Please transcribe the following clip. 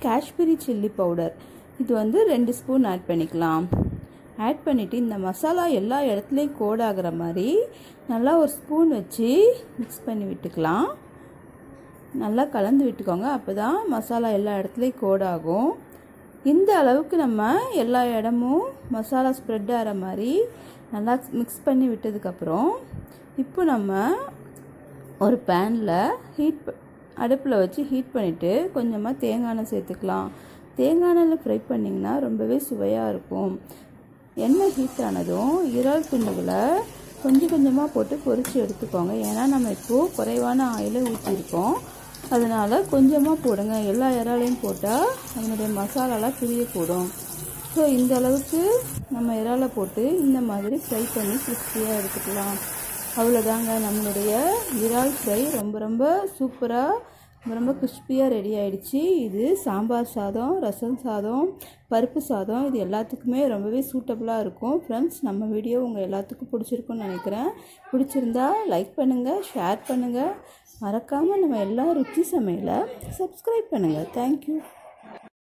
Kashmiri chilli powder இது வந்து ரெண்டு ஸ்பூன் ஆட் பண்ணிக்கலாம் ஆட் பண்ணிவிட்டு இந்த மசாலா எல்லா இடத்துலையும் கோட் ஆகிற மாதிரி நல்லா ஒரு ஸ்பூன் வச்சு மிக்ஸ் பண்ணி விட்டுக்கலாம் நல்லா கலந்து விட்டுக்கோங்க அப்போ தான் மசாலா எல்லா இடத்துலையும் கோட் ஆகும் இந்த அளவுக்கு நம்ம எல்லா இடமும் மசாலா ஸ்ப்ரெட் ஆகிற மாதிரி நல்லா மிக்ஸ் பண்ணி விட்டதுக்கப்புறம் இப்போ நம்ம ஒரு பேனில் ஹீட் அடுப்பில் வச்சு ஹீட் பண்ணிவிட்டு கொஞ்சமாக தேங்காய் எண்ணெய் சேர்த்துக்கலாம் தேங்காய் எண்ணெயில் ஃப்ரை பண்ணிங்கன்னா ரொம்பவே சுவையாக இருக்கும் எண்ணெய் ஹீட் ஆனதும் இறால் துண்டுகளை கொஞ்சம் கொஞ்சமாக போட்டு பொரித்து எடுத்துக்கோங்க ஏன்னா நம்ம இப்போது குறைவான ஆயிலை ஊற்றிருக்கோம் அதனால் கொஞ்சமாக போடுங்க எல்லா இறாலையும் போட்டால் அதனுடைய மசாலாலாம் பிரியக்கூடும் ஸோ இந்த அளவுக்கு நம்ம இறாலை போட்டு இந்த மாதிரி ஃப்ரை பண்ணி கிறிஸ்பியாக எடுத்துக்கலாம் அவ்வளோதாங்க நம்மளுடைய இறால் ஃப்ரை ரொம்ப ரொம்ப சூப்பராக ரொம்ப ரொம்ப கிறிஸ்பியாக ரெடி ஆயிடுச்சு இது சாம்பார் சாதம் ரசம் சாதம் பருப்பு சாதம் இது எல்லாத்துக்குமே ரொம்பவே சூட்டபுளாக இருக்கும் ஃப்ரெண்ட்ஸ் நம்ம வீடியோ உங்கள் எல்லாத்துக்கும் பிடிச்சிருக்குன்னு நினைக்கிறேன் பிடிச்சிருந்தா லைக் பண்ணுங்கள் ஷேர் பண்ணுங்கள் மறக்காமல் நம்ம எல்லா ருச்சி சமையலை சப்ஸ்கிரைப் பண்ணுங்கள் தேங்க்யூ